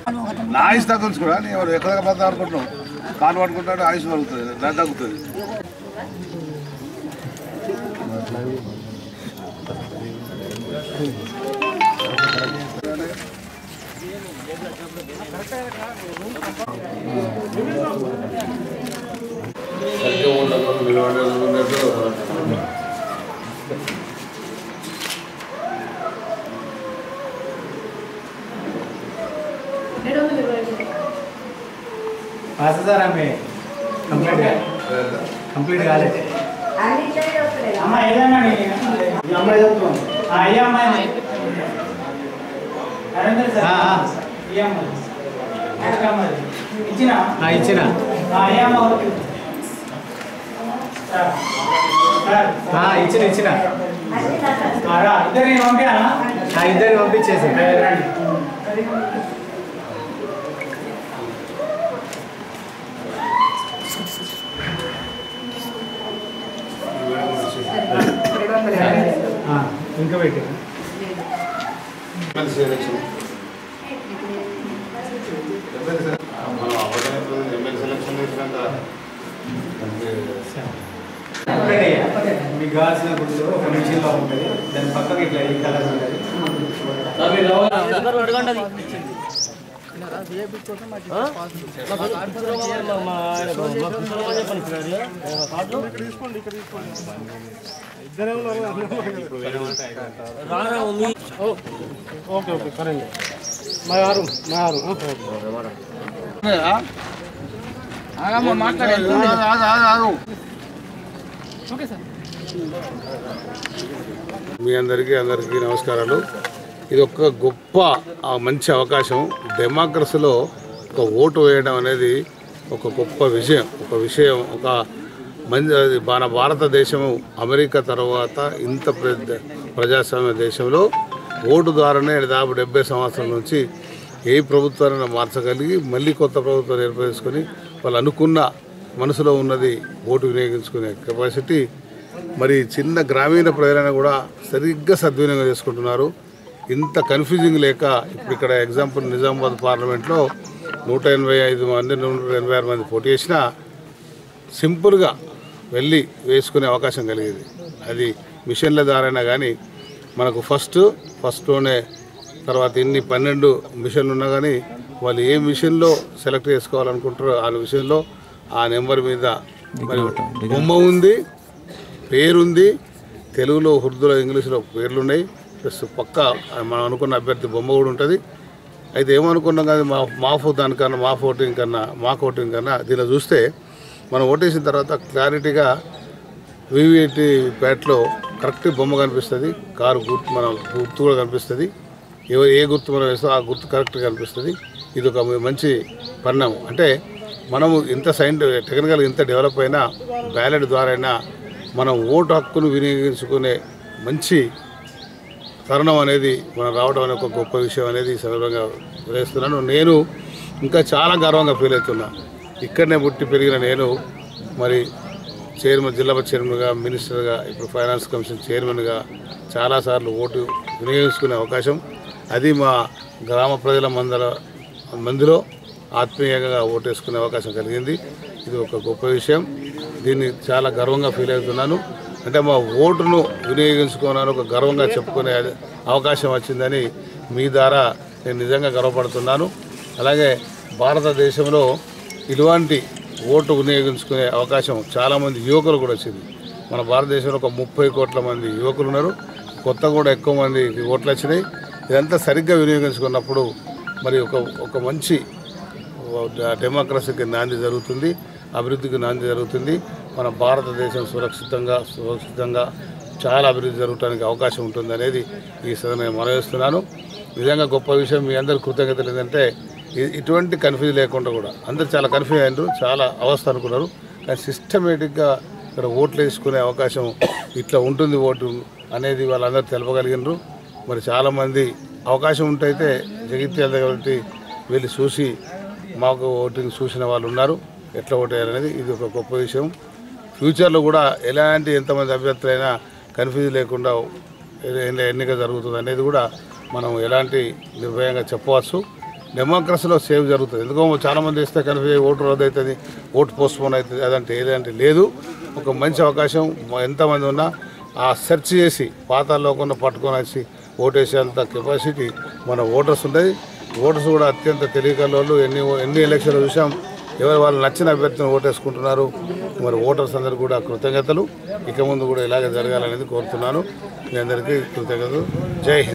నా ఆయుష్ తగ్గించుకోడా నీ ఎవరు ఎక్కడ పడతా అనుకుంటున్నావు కాలు పట్టుకుంటాడు ఆయుష్ పలుకుతుంది దాని తగ్గుతుంది పాస్ సార్ ఆమె కంప్లీట్ కంప్లీట్ కాలేదు అమ్మ ఏదన్నా ఈ అమ్మాయి చదువుతుంది ఈ అమ్మాయి నరేందర్ సార్ ఈ అమ్మాయి నెక్స్ట్ అమ్మాయి ఇచ్చిన ఇచ్చిన ఈ అమ్మాయి సార్ సార్ ఇచ్చిన ఇచ్చిన ఇద్దరిని పంపించాలా ఇద్దరిని పంపించేసి రండి ఆ, ఇంకా పెట్టి ఎమ్మెల్సీ ఎలక్షన్ మనం అవ్వడానికి ఎమ్మెల్సీ ఎలక్షన్ వేసినాక మీకు కావాల్సిన గుర్తు ఒక మిషన్ లో ఉంటుంది దాని పక్కన ఇట్లా ఈ కలర్ ఉంటుంది మీ అందరికీ అందరికీ నమస్కారాలు ఇది ఒక గొప్ప ఆ, మంచి అవకాశం డెమోక్రసీలో ఒక ఓటు వేయడం అనేది ఒక గొప్ప విషయం ఒక విషయం ఒక మంచి అది మన భారతదేశము అమెరికా తర్వాత ఇంత పెద్ద ప్రజాస్వామ్య దేశంలో ఓటు ద్వారానే దాదాపు డెబ్బై సంవత్సరాల నుంచి ఏ ప్రభుత్వాన్ని మార్చగలిగి మళ్ళీ కొత్త ప్రభుత్వాన్ని ఏర్పరచుకొని వాళ్ళు అనుకున్న మనసులో ఉన్నది ఓటు వినియోగించుకునే కెపాసిటీ మరి చిన్న గ్రామీణ ప్రజలను కూడా సరిగ్గా సద్వినియోగం చేసుకుంటున్నారు ఇంత కన్ఫ్యూజింగ్ లేక ఇప్పుడు ఇక్కడ ఎగ్జాంపుల్ నిజామాబాద్ పార్లమెంట్లో నూట ఎనభై ఐదు మంది నూట ఎనభై ఆరు మంది పోటీ చేసినా సింపుల్గా వెళ్ళి వేసుకునే అవకాశం కలిగేది అది మిషన్ల ద్వారైనా కానీ మనకు ఫస్ట్ ఫస్ట్లోనే తర్వాత ఇన్ని పన్నెండు మిషన్లు ఉన్నా కానీ వాళ్ళు ఏ మిషన్లో సెలెక్ట్ చేసుకోవాలనుకుంటారో ఆ మిషన్లో ఆ నెంబర్ మీద మరి బొమ్మ ఉంది పేరుంది తెలుగులో ఉర్దూలో ఇంగ్లీష్లో పేర్లు ఉన్నాయి ప్లస్ పక్క మనం అనుకున్న అభ్యర్థి బొమ్మ కూడా ఉంటుంది అయితే ఏమనుకున్నాం కానీ మా మాఫ్ దానికన్నా మాఫ్ ఓటింగ్ కన్నా మాక్ ఓటింగ్ కన్నా దీనిలో చూస్తే మనం ఓటేసిన తర్వాత క్లారిటీగా వివిఐటి ప్యాట్లో కరెక్ట్ బొమ్మ కనిపిస్తుంది కారు గుర్తు మన గుర్తు కూడా కనిపిస్తుంది ఎవరు ఏ గుర్తు మనం వేస్తే ఆ గుర్తు కరెక్ట్గా కనిపిస్తుంది ఇది ఒక మంచి పరిణామం అంటే మనము ఇంత సైంట్ టెక్నికల్ ఇంత డెవలప్ అయినా బ్యాలెట్ ద్వారా అయినా మనం ఓటు హక్కును వినియోగించుకునే మంచి తరుణం అనేది మనం రావడం అనే ఒక గొప్ప విషయం అనేది ఈ సందర్భంగా వేస్తున్నాను నేను ఇంకా చాలా గర్వంగా ఫీల్ అవుతున్నా ఇక్కడనే పుట్టి పెరిగిన నేను మరి చైర్మన్ జిల్లా పరిషత్ చైర్మన్గా మినిస్టర్గా ఇప్పుడు ఫైనాన్స్ కమిషన్ చైర్మన్గా చాలాసార్లు ఓటు వినియోగించుకునే అవకాశం అది మా గ్రామ ప్రజల మందల మందిలో ఆత్మీయంగా ఓటేసుకునే అవకాశం కలిగింది ఇది ఒక గొప్ప విషయం దీన్ని చాలా గర్వంగా ఫీల్ అవుతున్నాను అంటే మా ఓటును వినియోగించుకోవాలని ఒక గర్వంగా చెప్పుకునే అవకాశం వచ్చిందని మీ ద్వారా నేను నిజంగా గర్వపడుతున్నాను అలాగే భారతదేశంలో ఇటువంటి ఓటు వినియోగించుకునే అవకాశం చాలామంది యువకులు కూడా వచ్చింది మన భారతదేశంలో ఒక ముప్పై కోట్ల మంది యువకులు ఉన్నారు కొత్త కూడా ఎక్కువ మంది ఓట్లు వచ్చినాయి ఇదంతా సరిగ్గా వినియోగించుకున్నప్పుడు మరి ఒక ఒక మంచి డెమోక్రసీకి నాంది జరుగుతుంది అభివృద్ధికి నాంది జరుగుతుంది మన భారతదేశం సురక్షితంగా సురక్షితంగా చాలా అభివృద్ధి జరగడానికి అవకాశం ఉంటుంది అనేది ఈ సదన నేను మనవేస్తున్నాను నిజంగా గొప్ప విషయం మీ అందరి కృతజ్ఞతలు ఏంటంటే ఇ- ఇటువంటి కన్ఫ్యూజ్ లేకుండా కూడా అందరు చాలా కన్ఫ్యూజ్ అయ్యారు చాలా అవస్థ అనుకున్నారు కానీ సిస్టమేటిక్గా ఇక్కడ ఓట్లు వేసుకునే అవకాశం ఇట్లా ఉంటుంది ఓటు అనేది వాళ్ళందరూ తెలపగలిగినారు మరి చాలామంది అవకాశం ఉంటైతే జగిత్యాల దగ్గర ఒకటి వెళ్ళి చూసి మాకు ఓటింగ్ చూసిన వాళ్ళు ఉన్నారు ఎట్లా ఓటేయాలనేది ఇది ఒక గొప్ప విషయం ఫ్యూచర్లో కూడా ఎలాంటి ఎంతమంది అభ్యర్థులైనా కన్ఫ్యూజ్ లేకుండా ఎన్ని- ఎన్నిక జరుగుతుంది అనేది కూడా మనం ఎలాంటి నిర్భయంగా చెప్పవచ్చు డెమోక్రసీలో సేవ్ జరుగుతుంది ఎందుకో చాలామంది ఇస్తే కనిపి ఓటు రద్దు అవుతుంది ఓటు పోస్ట్పోన్ అవుతుంది అదంటే ఏదంటే లేదు ఒక మంచి అవకాశం మ- ఎంతమంది ఉన్నా ఆ సెర్చ్ చేసి పాతాల్లో కొన్ని పట్టుకొని వచ్చి ఓటేసేంత కెపాసిటీ మన ఓటర్స్ ఉంటుంది ఓటర్స్ కూడా అత్యంత తెలియకల్లో ఎన్ని ఎన్ని ఎలక్షన్లు చూసాం ఎవరు వాళ్ళు నచ్చిన అభ్యర్థిని ఓటేసుకుంటున్నారు మరి ఓటర్స్ అందరూ కూడా కృతజ్ఞతలు ఇక ముందు కూడా ఇలాగే జరగాలనేది కోరుతున్నాను మీ అందరికీ కృతజ్ఞతలు జై హింద్